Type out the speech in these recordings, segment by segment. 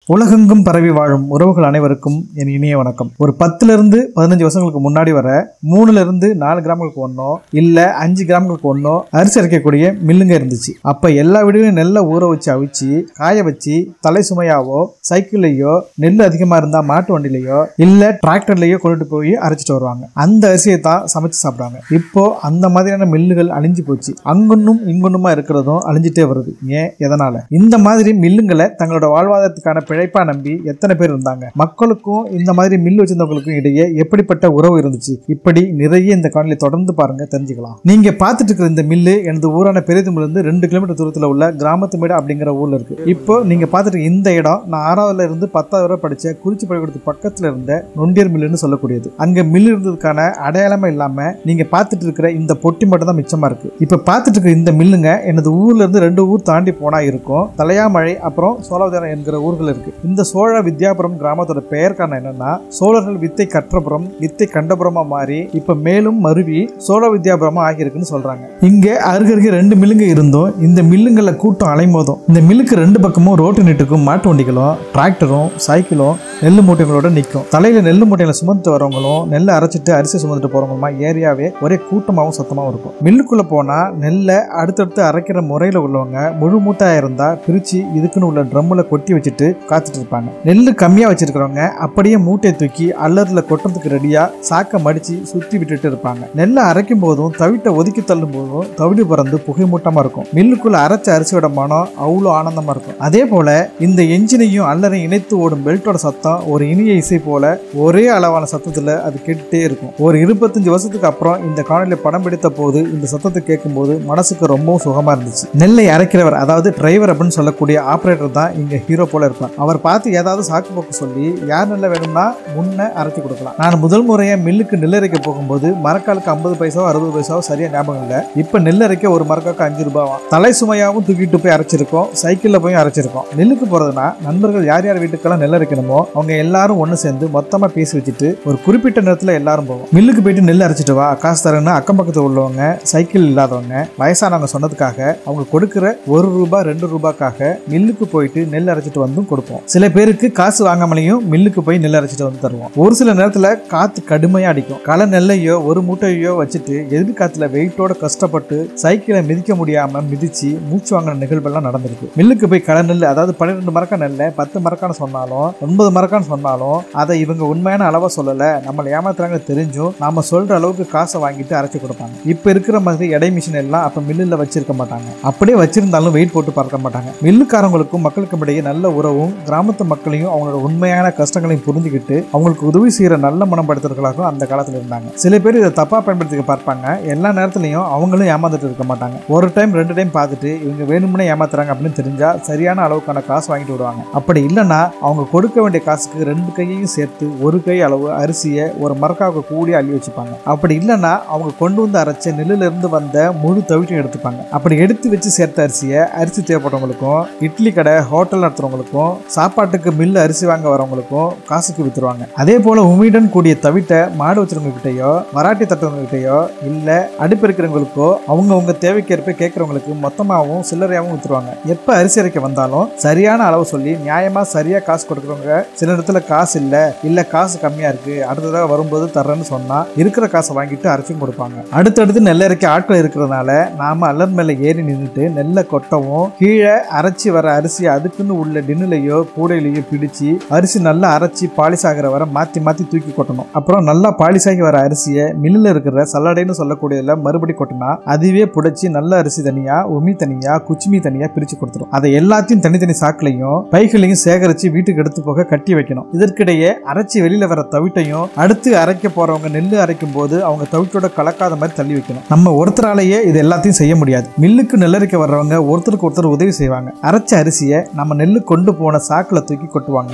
உலகெங்கும் பரவி வாழும் உறவுகள் அனைவருக்கும் என் இனிய வணக்கம் ஒரு பத்துல இருந்து பதினஞ்சு வருஷங்களுக்கு முன்னாடி வர மூணுல இருந்து நாலு கிராமங்களுக்கு ஒன்றோ இல்ல அஞ்சு கிராமங்களுக்கு ஒன்றோ அரிசி அரைக்கக்கூடிய மில்லுங்க இருந்துச்சு அப்ப எல்லா வீடுகளையும் நெல்லை ஊற வச்சு அவிச்சு காய வச்சு தலை சுமையாவோ சைக்கிள்லயோ நெல் அதிகமா இருந்தா மாட்டு வண்டிலையோ இல்ல டிராக்டர்லயோ கொண்டுட்டு போய் அரைச்சிட்டு வருவாங்க அந்த அரிசியை தான் சமைச்சு சாப்பிடுவாங்க இப்போ அந்த மாதிரியான மில்லுகள் அழிஞ்சு போச்சு அங்கொன்னும் இங்கொன்னுமா இருக்கிறதும் அழிஞ்சிட்டே வருது ஏன் எதனால இந்த மாதிரி மில்லுங்களை தங்களோட வாழ்வாதாரத்துக்கான பிழைப்பா நம்பி எத்தனை பேர் இருந்தாங்க மக்களுக்கும் இந்த மாதிரி மில்லு வச்சிருந்தவங்களுக்கும் இடையே எப்படிப்பட்ட உறவு இருந்துச்சு இப்படி நிறைய இந்த காணொலி தொடர்ந்து பாருங்க தெரிஞ்சுக்கலாம் நீங்க பார்த்துட்டு இருக்கிற இந்த மில்லு எனது ஊரான பெரியதுமில் இருந்து ரெண்டு கிலோமீட்டர் தூரத்தில் உள்ள கிராமத்து மேடு அப்படிங்கிற ஊர்ல இருக்கு இப்போ நீங்க பார்த்துட்டு இருக்க இந்த இடம் நான் ஆறாவதுல இருந்து பத்தாவது வரை படிச்ச குறிச்சி பள்ளிக்கூடத்து பக்கத்துல இருந்த நொண்டியர் மில்லுன்னு சொல்லக்கூடியது அங்க மில்லு இருந்ததுக்கான அடையாளமே இல்லாம நீங்க பார்த்துட்டு இருக்கிற இந்த பொட்டி மட்டும் தான் மிச்சமா இருக்கு இப்ப பார்த்துட்டு இருக்க இந்த மில்லுங்க எனது ஊர்ல இருந்து ரெண்டு ஊர் தாண்டி போனா இருக்கும் தலையாமழை அப்புறம் சோழவதாரம் என்கிற ஊர்கள் இருக்கு இந்த சோழ வித்யாபுரம் கிராமத்தோட பெயர் காரணம் என்னன்னா சோழர்கள் வித்தை கற்றபுரம் வித்தை கண்டபுரமா மாறி இப்ப மேலும் மருவி சோழ வித்யாபுரமா ஆகியிருக்குன்னு சொல்றாங்க இங்க அருகருகே ரெண்டு மில்லுங்க இருந்தும் இந்த மில்லுங்கள கூட்டம் அலைமோதும் இந்த மில்லுக்கு ரெண்டு பக்கமும் ரோட்டு நீட்டுக்கும் மாட்டு வண்டிகளும் டிராக்டரும் சைக்கிளும் நெல் மூட்டைகளோட நிற்கும் தலையில நெல் மூட்டையில சுமந்துட்டு வரவங்களும் நெல்லை அரைச்சிட்டு அரிசி சுமந்துட்டு போறவங்களுமா ஏரியாவே ஒரே கூட்டமாகவும் சத்தமாகவும் இருக்கும் மில்லுக்குள்ள போனா நெல்லை அடுத்தடுத்து அரைக்கிற முறையில உள்ளவங்க முழு மூட்டையா இருந்தா பிரிச்சு இதுக்குன்னு உள்ள ட்ரம்முல கொட்டி வச்சுட்டு காத்துட்டு இருப்பாங்க நெல் கம்மியா வச்சிருக்கிறவங்க அப்படியே மூட்டையை தூக்கி அல்லர்ல கொட்டுறதுக்கு ரெடியா சாக்க மடிச்சு சுத்தி விட்டுட்டு இருப்பாங்க நெல்லை அரைக்கும் போதும் தவிட்டை ஒதுக்கி தள்ளும் போதும் தவிடு பறந்து புகை மூட்டமா இருக்கும் மில்லுக்குள்ள அரைச்ச அரிசியோட மனம் அவ்வளோ ஆனந்தமா இருக்கும் அதே போல இந்த என்ஜினையும் அல்லரையும் இணைத்து ஓடும் பெல்ட்டோட சத்தம் ஒரு இனிய இசை போல ஒரே அளவான சத்தத்துல அது கேட்டுட்டே இருக்கும் ஒரு இருபத்தஞ்சு வருஷத்துக்கு அப்புறம் இந்த காணொலியை படம் பிடித்த போது இந்த சத்தத்தை கேட்கும்போது மனசுக்கு ரொம்பவும் சுகமா இருந்துச்சு நெல்லை அரைக்கிறவர் அதாவது டிரைவர் அப்படின்னு சொல்லக்கூடிய ஆபரேட்டர் தான் இங்க ஹீரோ போல இருப்பார் அவர் பார்த்து ஏதாவது சாக்கு போக்கு சொல்லி யார் நெல்லை வேணும்னா முன்ன அரைச்சு கொடுக்கலாம் நான் முதல் முறையா மில்லுக்கு நெல் அரைக்க போகும்போது மரக்காலுக்கு ஐம்பது பைசாவோ அறுபது பைசாவோ சரியா ஞாபகம் இல்லை இப்ப நெல் அரைக்க ஒரு மரக்காக்கு அஞ்சு ரூபாவாம் தலை சுமையாவும் தூக்கிட்டு போய் அரைச்சிருக்கோம் சைக்கிள்ல போய் அரைச்சிருக்கோம் நெல்லுக்கு போறதுனா நண்பர்கள் யார் யார் வீட்டுக்கெல்லாம் நெல் அரைக்கணுமோ அவங்க எல்லாரும் ஒன்று சேர்ந்து மொத்தமா பேசி வச்சுட்டு ஒரு குறிப்பிட்ட நேரத்துல எல்லாரும் போவோம் மில்லுக்கு போயிட்டு நெல் அரைச்சிட்டு வா காசு தரேன்னு அக்கம் பக்கத்துல உள்ளவங்க சைக்கிள் இல்லாதவங்க வயசானவங்க சொன்னதுக்காக அவங்க கொடுக்கிற ஒரு ரூபாய் ரெண்டு ரூபாய்க்காக மில்லுக்கு போயிட்டு நெல் அரைச்சிட்டு வந்தும் கொடுப்போம் சில பேருக்கு காசு வாங்காமலையும் மில்லுக்கு போய் நெல் அரைச்சிட்டு வந்து தருவோம் ஒரு சில நேரத்துல காத்து கடுமையா அடிக்கும் களை நெல்லையோ ஒரு மூட்டையோ வச்சுட்டு எதிர்காத்துல வெயிட்டோட கஷ்டப்பட்டு சைக்கிளை மிதிக்க முடியாம மிதிச்சு மூச்சு வாங்கின நிகழ்வெல்லாம் நடந்திருக்கு மில்லுக்கு போய் களை நெல் அதாவது பன்னிரெண்டு மரக்கா நெல்லை பத்து மரக்கான்னு சொன்னாலும் ஒன்பது மரக்கான்னு சொன்னாலும் அதை இவங்க உண்மையான அளவை சொல்லல நம்மளை ஏமாத்துறாங்க தெரிஞ்சும் நாம சொல்ற அளவுக்கு காசை வாங்கிட்டு அரைச்சு கொடுப்பாங்க இப்ப இருக்கிற மாதிரி எடை மிஷின் எல்லாம் அப்ப மில்லுல வச்சிருக்க மாட்டாங்க அப்படியே வச்சிருந்தாலும் வெயிட் போட்டு பார்க்க மாட்டாங்க மில்லுக்காரங்களுக்கும் மக்களுக்கும் இடையே நல்ல உறவும் கிராமத்து மக்களையும் அவங்களோட உண்மையான கஷ்டங்களையும் புரிஞ்சுக்கிட்டு அவங்களுக்கு உதவி செய்யற நல்ல மனப்படுத்துறவர்களாகவும் அந்த காலத்துல இருந்தாங்க சில பேர் இதை தப்பா பயன்படுத்திக்க பார்ப்பாங்க எல்லா நேரத்துலையும் அவங்களும் ஏமாந்துட்டு இருக்க மாட்டாங்க ஒரு டைம் ரெண்டு டைம் பார்த்துட்டு இவங்க வேணும்னே ஏமாத்துறாங்க அப்படின்னு தெரிஞ்சா சரியான அளவுக்கான காசு வாங்கிட்டு விடுவாங்க அப்படி இல்லைன்னா அவங்க கொடுக்க வேண்டிய காசுக்கு ரெண்டு கையையும் சேர்த்து ஒரு கை அளவு அரிசியை ஒரு மரக்காவுக்கு கூடி அள்ளி வச்சுப்பாங்க அப்படி இல்லைன்னா அவங்க கொண்டு வந்து அரைச்ச நெல்லுல இருந்து வந்த முழு தவிட்டையும் எடுத்துப்பாங்க அப்படி எடுத்து வச்சு சேர்த்த அரிசியை அரிசி தேவைப்படுறவங்களுக்கும் இட்லி கடை ஹோட்டல் நடத்துறவங்களுக்கும் சாப்பாட்டுக்கு மில்லு அரிசி வாங்க வரவங்களுக்கும் காசுக்கு வித்துருவாங்க அதே போல உமியுடன் கூடிய தவிட்டை மாடு வச்சிருவங்க கிட்டயோ மராட்டி தட்டுறவங்க கிட்டயோ இல்ல அடுப்பு இருக்கிறவங்களுக்கோ அவங்கவுங்க தேவைக்கேற்ப கேட்கறவங்களுக்கு மொத்தமாகவும் சில்லறையாகவும் வித்துருவாங்க எப்ப அரிசி அரைக்க வந்தாலும் சரியான அளவு சொல்லி நியாயமா சரியா காசு கொடுக்குறவங்க சில இடத்துல காசு இல்ல இல்ல காசு கம்மியா இருக்கு அடுத்ததாக வரும்போது தர்றேன்னு சொன்னா இருக்கிற காசை வாங்கிட்டு அரைச்சும் கொடுப்பாங்க அடுத்தடுத்து நெல் அரைக்க ஆட்கள் இருக்கிறதுனால நாம அல்லர் மேல ஏறி நின்றுட்டு நெல்லை கொட்டவும் கீழே அரைச்சி வர அரிசி அதுக்குன்னு உள்ள டின்னுலையோ கூடையிலையோ பிடிச்சு அரிசி நல்லா அரைச்சி பாலிஷ் ஆகிற வரை மாத்தி மாத்தி தூக்கி கொட்டணும் அப்புறம் நல்லா பாலிஷ் ஆகி வர அரிசியை மில்லில் இருக்கிற சல்லடைன்னு சொல்லக்கூடியதுல மறுபடி கொட்டினா அதுவே புடைச்சி நல்ல அரிசி தனியா உமி தனியா குச்சிமி தனியா பிரிச்சு கொடுத்துரும் அதை எல்லாத்தையும் தனித்தனி சாக்குலையும் பைகளையும் சேகரிச்சு வீட்டுக்கு எடுத்து போக கட்டி வைக்கணும் இதற்கிடையே அரைச்சி வெளியில வர தவிட்டையும் அடுத்து அரைக்க போறவங்க நெல்லு அரைக்கும் போது அவங்க தவிட்டோட கலக்காத மாதிரி தள்ளி வைக்கணும் நம்ம ஒருத்தராலேயே இது எல்லாத்தையும் செய்ய முடியாது மில்லுக்கு நெல்லரைக்க வர்றவங்க ஒருத்தருக்கு ஒருத்தர் உதவி செய்வாங்க அரைச்ச அரிசியை நம்ம நெல்லு கொண்டு போன சாக்குல தூக்கி கொட்டுவாங்க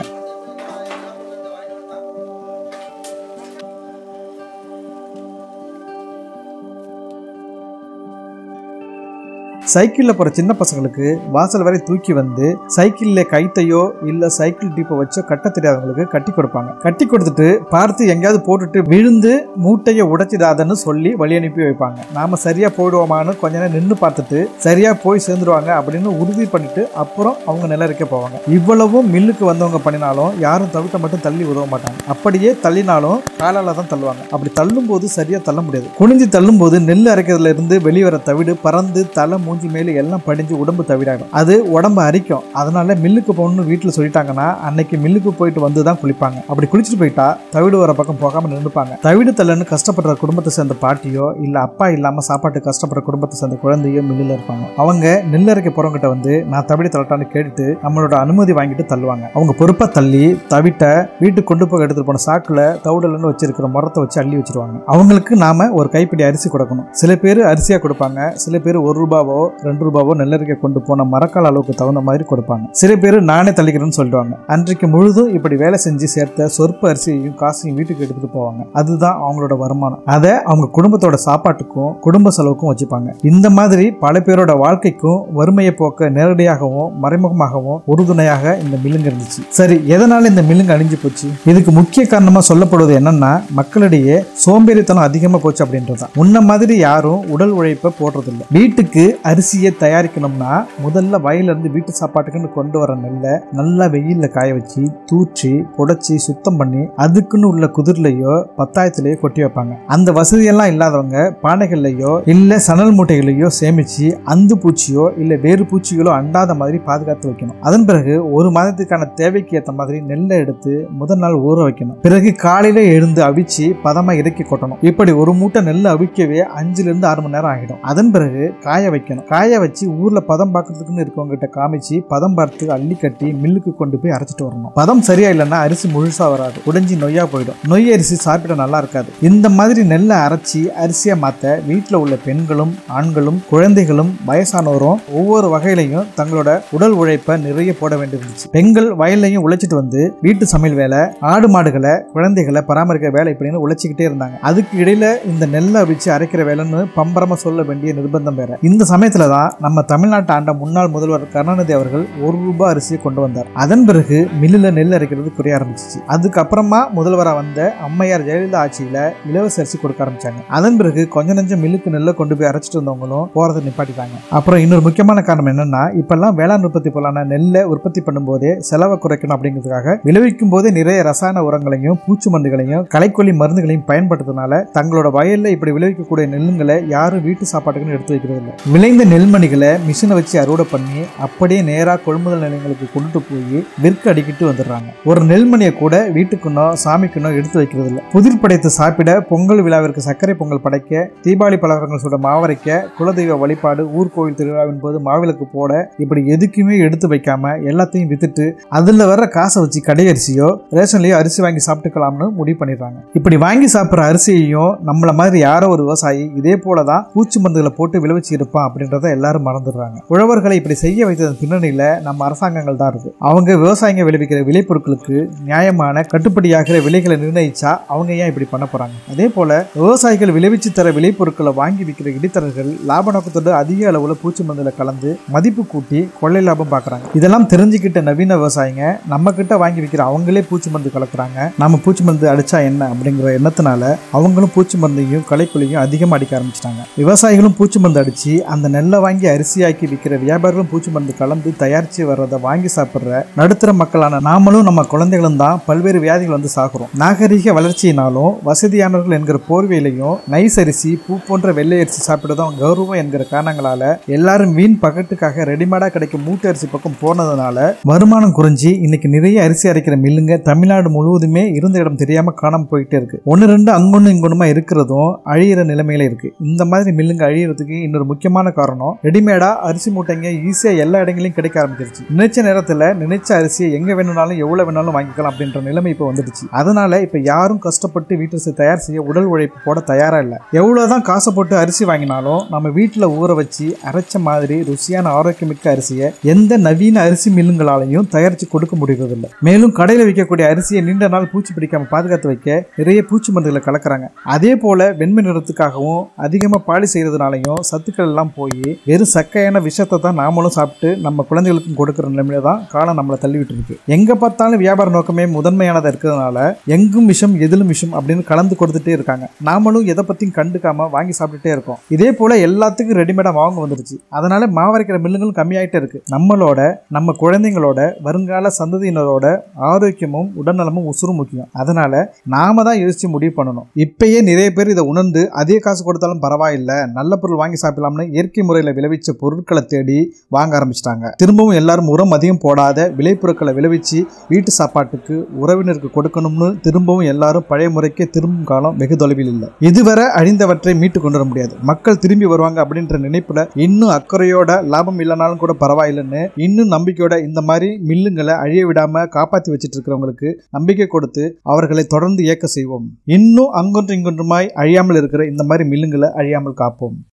சைக்கிள்ல போற சின்ன பசங்களுக்கு வாசல் வரை தூக்கி வந்து சைக்கிள்ல கைத்தையோ இல்ல சைக்கிள் டீப்பை வச்சோ கட்ட தெரியாதவங்களுக்கு கட்டி கொடுப்பாங்க கட்டி கொடுத்துட்டு பார்த்து எங்கேயாவது போட்டுட்டு விழுந்து மூட்டையை உடைச்சிடாதன்னு சொல்லி வழி அனுப்பி வைப்பாங்க நாம சரியா போயிடுவோமான்னு கொஞ்ச நேரம் நின்று பார்த்துட்டு சரியா போய் சேர்ந்துருவாங்க அப்படின்னு உறுதி பண்ணிட்டு அப்புறம் அவங்க நிலரிக்க போவாங்க இவ்வளவும் மில்லுக்கு வந்தவங்க பண்ணினாலும் யாரும் தவிட்ட மட்டும் தள்ளி உதவ மாட்டாங்க அப்படியே தள்ளினாலும் காலால தான் தள்ளுவாங்க அப்படி தள்ளும் போது சரியா தள்ள முடியாது குனிஞ்சு தள்ளும் போது நெல் அரைக்கிறதுல இருந்து வெளிவர தவிடு பறந்து தலை மூஞ்சி மேல எல்லாம் படிஞ்சு உடம்பு தவிடாடும் அது உடம்பு அரிக்கும் அதனால மில்லுக்கு போகணும்னு வீட்டில் சொல்லிட்டாங்கன்னா அன்னைக்கு மில்லுக்கு போயிட்டு வந்து தான் குளிப்பாங்க அப்படி குளிச்சுட்டு போயிட்டா தவிடு வர பக்கம் போகாம நின்றுப்பாங்க தவிடு தள்ளன்னு கஷ்டப்படுற குடும்பத்தை சேர்ந்த பாட்டியோ இல்ல அப்பா இல்லாம சாப்பாட்டு கஷ்டப்படுற குடும்பத்தை சேர்ந்த குழந்தையோ மில்லில் இருப்பாங்க அவங்க நெல் அரைக்க போறவங்கிட்ட வந்து நான் தவிடு தள்ளட்டான்னு கேட்டுட்டு நம்மளோட அனுமதி வாங்கிட்டு தள்ளுவாங்க அவங்க பொறுப்பா தள்ளி தவிட்ட வீட்டுக்கு கொண்டு போய் எடுத்துட்டு போன சாக்குல தவிடலன்னு வச்சிருக்கிற முறத்தை வச்சு அள்ளி வச்சிருவாங்க அவங்களுக்கு நாம ஒரு கைப்பிடி அரிசி கொடுக்கணும் சில பேர் அரிசியா கொடுப்பாங்க சில பேர் ஒரு ரூபாவோ ரெண்டு ரூபாவோ நெல்லரிக்க கொண்டு போன மரக்கால் அளவுக்கு தகுந்த மாதிரி கொடுப்பாங்க சில பேர் நானே தள்ளிக்கிறேன்னு சொல்லிடுவாங்க அன்றைக்கு முழுதும் இப்படி வேலை செஞ்சு சேர்த்த சொற்ப அரிசியையும் காசையும் வீட்டுக்கு எடுத்துட்டு போவாங்க அதுதான் அவங்களோட வருமானம் அதை அவங்க குடும்பத்தோட சாப்பாட்டுக்கும் குடும்ப செலவுக்கும் வச்சுப்பாங்க இந்த மாதிரி பல பேரோட வாழ்க்கைக்கும் வறுமையை போக்க நேரடியாகவும் மறைமுகமாகவும் உறுதுணையாக இந்த மில்லுங்க இருந்துச்சு சரி எதனால இந்த மில்லுங்க அழிஞ்சு போச்சு இதுக்கு முக்கிய காரணமா சொல்லப்படுவது என்னன்னா மக்களிடையே சோம்பேறித்தனம் அதிகமா போச்சு அப்படின்றதுதான் முன்ன மாதிரி யாரும் உடல் உழைப்பை போடுறதில்ல வீட்டுக்கு அரிசியை தயாரிக்கணும்னா முதல்ல வயல்ல இருந்து வீட்டு சாப்பாட்டுக்குன்னு கொண்டு வர நெல்லை நல்லா வெயில்ல காய வச்சு தூற்றி புடைச்சி சுத்தம் பண்ணி அதுக்குன்னு உள்ள குதிர்லையோ பத்தாயத்திலேயோ கொட்டி வைப்பாங்க அந்த வசதியெல்லாம் இல்லாதவங்க பானைகள்லையோ இல்ல சணல் மூட்டைகளையோ சேமிச்சு அந்து பூச்சியோ இல்ல வேறு பூச்சிகளோ அண்டாத மாதிரி பாதுகாத்து வைக்கணும் அதன் பிறகு ஒரு மாதத்துக்கான தேவைக்கு ஏற்ற மாதிரி நெல்லை எடுத்து முதல் நாள் ஊற வைக்கணும் பிறகு காலையில எழுந்து அவிச்சு பதமா இறக்கி கொட்டணும் இப்படி ஒரு மூட்டை நெல் அவிக்கவே அஞ்சுல இருந்து ஆறு மணி நேரம் ஆகிடும் அதன் பிறகு காய வைக்கணும் காய வச்சு ஊர்ல பதம் பார்க்கறதுக்குன்னு இருக்கவங்க கிட்ட காமிச்சு பதம் பார்த்து அள்ளி கட்டி மில்லுக்கு கொண்டு போய் அரைச்சிட்டு வரணும் பதம் சரியா இல்லைன்னா அரிசி முழுசா வராது உடைஞ்சி நொய்யா போயிடும் நொய் அரிசி சாப்பிட நல்லா இருக்காது இந்த மாதிரி நெல்லை அரைச்சி அரிசியா மாத்த வீட்டில் உள்ள பெண்களும் ஆண்களும் குழந்தைகளும் வயசானவரும் ஒவ்வொரு வகையிலையும் தங்களோட உடல் உழைப்பை நிறைய போட வேண்டியிருந்துச்சு பெண்கள் வயல்லையும் உழைச்சிட்டு வந்து வீட்டு சமையல் வேலை ஆடு மாடுகளை குழந்தைகளை பராமரிக்க வேலை இப்படின்னு உழைச்சிக்கிட்டே இருந்தாங்க அதுக்கு இடையில இந்த நெல்லை அவிச்சு அரைக்கிற வேலைன்னு பம்பரமா சொல்ல வேண்டிய நிர்பந்தம் வேற இந்த சமயத்துல தான் நம்ம தமிழ்நாட்டு ஆண்ட முன்னாள் முதல்வர் கருணாநிதி அவர்கள் ஒரு ரூபாய் அரிசியை கொண்டு வந்தார் அதன் பிறகு மில்லுல நெல் அரைக்கிறது குறைய ஆரம்பிச்சிச்சு அதுக்கப்புறமா முதல்வரா வந்த அம்மையார் ஜெயலலிதா ஆட்சியில இலவச அரிசி கொடுக்க ஆரம்பிச்சாங்க அதன் பிறகு கொஞ்ச நெஞ்சம் மில்லுக்கு நெல்லை கொண்டு போய் அரைச்சிட்டு இருந்தவங்களும் போறதை நிப்பாட்டிட்டாங்க அப்புறம் இன்னொரு முக்கியமான காரணம் என்னன்னா இப்பெல்லாம் வேளாண் உற்பத்தி பொருளான நெல்லை உற்பத்தி பண்ணும்போதே செலவை குறைக்கணும் அப்படிங்கிறதுக்காக விளைவிக்கும் போதே நிறைய ரசாயன உரங்களையும் பூச்சி மருந்துகளையும் களைக்கொல்லி மருந்துகளையும் பயன்படுத்துறதுனால தங்களோட வயல்ல இப்படி விளைவிக்கக்கூடிய நெல்லுங்களை யாரும் வீட்டு சாப்பாட்டுக்குன்னு எடுத்து வைக்கிறது இல்லை விளைந்த நெல்மணிகளை மிஷினை வச்சு அறுவடை பண்ணி அப்படியே நேரா கொள்முதல் நிலையங்களுக்கு கொண்டுட்டு போய் விற்க அடிக்கிட்டு வந்துடுறாங்க ஒரு நெல்மணியை கூட வீட்டுக்குன்னோ சாமிக்குன்னோ எடுத்து வைக்கிறது இல்லை புதிர் படைத்து சாப்பிட பொங்கல் விழாவிற்கு சர்க்கரை பொங்கல் படைக்க தீபாவளி பலகாரங்கள் சுட மாவரைக்க குலதெய்வ வழிபாடு ஊர்கோவில் திருவிழாவின் போது மாவிளக்கு போட இப்படி எதுக்குமே எடுத்து வைக்காம எல்லாத்தையும் வித்துட்டு அதுல வர்ற காசை வச்சு கடை அரிசியோ ரேஷன்லயோ அரிசி வாங்கி சாப்பிட்டுக்கலாம்னு முடிவு பண்ணிடுறாங்க இப்படி வாங்கி சாப்பிட்ற அரிசியையும் நம்மள மாதிரி யாரோ ஒரு விவசாயி இதே போலதான் பூச்சி மருந்துகளை போட்டு விளைவிச்சு இருப்பான் அப்படின்றத எல்லாரும் மறந்துடுறாங்க உழவர்களை இப்படி செய்ய வைத்ததன் பின்னணியில நம்ம அரசாங்கங்கள் தான் இருக்கு அவங்க விவசாயிங்க விளைவிக்கிற விளைபொருட்களுக்கு நியாயமான கட்டுப்படியாகிற விலைகளை நிர்ணயிச்சா அவங்க ஏன் இப்படி பண்ண போறாங்க அதே போல விவசாயிகள் விளைவிச்சு தர விளைபொருட்களை வாங்கி விற்கிற இடைத்தரகர்கள் லாப நோக்கத்தோடு அதிக அளவுல பூச்சி மருந்துல கலந்து மதிப்பு கூட்டி கொள்ளை லாபம் பார்க்கறாங்க இதெல்லாம் தெரிஞ்சுக்கிட்ட நவீன விவசாயிங்க நம்ம கிட்ட வாங்கி விற்கிற அவங்களே பூச்சி மருந்து கலக்குறாங்க நம்ம பூச்சி மருந்து அடிச்சா என்ன அப்படிங்கிற எண்ணத்தினால அவங்களும் பூச்சி மருந்தையும் களைக்கொல்லியும் அதிகமாக அடிக்க ஆரம்பிச்சிட்டாங்க விவசாயிகளும் பூச்சி மருந்து அடிச்சு அந்த நெல்லை வாங்கி அரிசியாக்கி விற்கிற வியாபாரிகளும் பூச்சி மருந்து கலந்து தயாரிச்சு வர்றதை வாங்கி சாப்பிட்ற நடுத்தர மக்களான நாமளும் நம்ம குழந்தைகளும் தான் பல்வேறு வியாதிகள் வந்து சாகுறோம் நாகரிக வளர்ச்சியினாலும் வசதியானவர்கள் என்கிற போர்வையிலையும் நைஸ் அரிசி பூ போன்ற வெள்ளை அரிசி சாப்பிடுறதும் கௌரவம் என்கிற காரணங்களால எல்லாரும் வீண் பகட்டுக்காக ரெடிமேடா கிடைக்கும் மூட்டை அரிசி பக்கம் போனதுனால வருமானம் குறைஞ்சி இன்னைக்கு நிறைய அரிசி அரைக்கிற மில்லுங்க தமிழ்நாடு முழுவதுமே இருந்த இடம் தெரியாம காணாம போயிட்டே இருக்கு ஒன்று ரெண்டு அங்கொன்னு இங்கொன்னுமா இருக்கிறதும் அழியிற நிலைமையில இருக்கு இந்த மாதிரி மில்லுங்க அழியறதுக்கு இன்னொரு முக்கியமான காரணம் ரெடிமேடா அரிசி மூட்டைங்க ஈஸியா எல்லா இடங்களையும் கிடைக்க ஆரம்பிச்சிருச்சு நினைச்ச நேரத்துல நினைச்ச அரிசியை எங்க வேணும்னாலும் எவ்வளவு வேணாலும் வாங்கிக்கலாம் அப்படின்ற நிலைமை இப்போ வந்துடுச்சு அதனால இப்ப யாரும் கஷ்டப்பட்டு வீட்டு அரிசி தயார் செய்ய உடல் உழைப்பு போட தயாரா இல்ல எவ்வளவுதான் காசை போட்டு அரிசி வாங்கினாலும் நம்ம வீட்டுல ஊற வச்சு அரைச்ச மாதிரி ருசியான ஆரோக்கியமிக்க அரிசியை எந்த நவீன அரிசி மில்லுங்களாலையும் தயாரிச்சு கொடுக்க முடியறதில்ல மேலும் கடையில் விற்கக்கூடிய அரிசியை நீண்ட நாள் பூச்சி பிடிக்காம பாதுகாத்து வைக்க நிறைய பூச்சி மருந்துகளை கலக்குறாங்க அதே போல வெண்மை நிறத்துக்காகவும் அதிகமாக பாலி செய்யறதுனாலையும் சத்துக்கள் எல்லாம் போய் மாதிரி வெறும் சக்கையான விஷத்தை தான் நாமளும் சாப்பிட்டு நம்ம குழந்தைகளுக்கும் கொடுக்குற நிலைமையில தான் காலம் நம்மளை தள்ளிவிட்டு இருக்கு எங்க பார்த்தாலும் வியாபார நோக்கமே முதன்மையானதா இருக்கிறதுனால எங்கும் விஷம் எதிலும் விஷம் அப்படின்னு கலந்து கொடுத்துட்டே இருக்காங்க நாமளும் எதை பத்தியும் கண்டுக்காம வாங்கி சாப்பிட்டுட்டே இருக்கோம் இதே போல எல்லாத்துக்கும் ரெடிமேடா மாவு வந்துருச்சு அதனால மாவரைக்கிற மில்லுங்களும் கம்மியாயிட்டே இருக்கு நம்மளோட நம்ம குழந்தைங்களோட வருங்கால சந்ததியினரோட ஆரோக்கியமும் உடல்நலமும் உசுரும் முக்கியம் அதனால நாம தான் யோசிச்சு முடிவு பண்ணணும் இப்பயே நிறைய பேர் இதை உணர்ந்து அதிக காசு கொடுத்தாலும் பரவாயில்ல நல்ல பொருள் வாங்கி சாப்பிடலாம்னு இயற்கை முறையில் விளைவிச்ச பொருட்களை தேடி வாங்க ஆரம்பிச்சிட்டாங்க திரும்பவும் எல்லாரும் உரம் அதிகம் போடாத விளைபொருட்களை விளைவிச்சு வீட்டு சாப்பாட்டுக்கு உறவினருக்கு கொடுக்கணும்னு திரும்பவும் எல்லாரும் பழைய முறைக்கே திரும்பும் காலம் வெகு தொலைவில் இல்லை இதுவரை அழிந்தவற்றை மீட்டு கொண்டு வர முடியாது மக்கள் திரும்பி வருவாங்க அப்படின்ற நினைப்புல இன்னும் அக்கறையோட லாபம் இல்லைனாலும் கூட பரவாயில்லைன்னு இன்னும் நம்பிக்கையோட இந்த மாதிரி மில்லுங்களை அழிய விடாம காப்பாத்தி வச்சிட்டு இருக்கிறவங்களுக்கு நம்பிக்கை கொடுத்து அவர்களை தொடர்ந்து இயக்க செய்வோம் இன்னும் அங்கொன்று இங்கொன்றுமாய் அழியாமல் இருக்கிற இந்த மாதிரி மில்லுங்களை அழியாமல் காப்போம்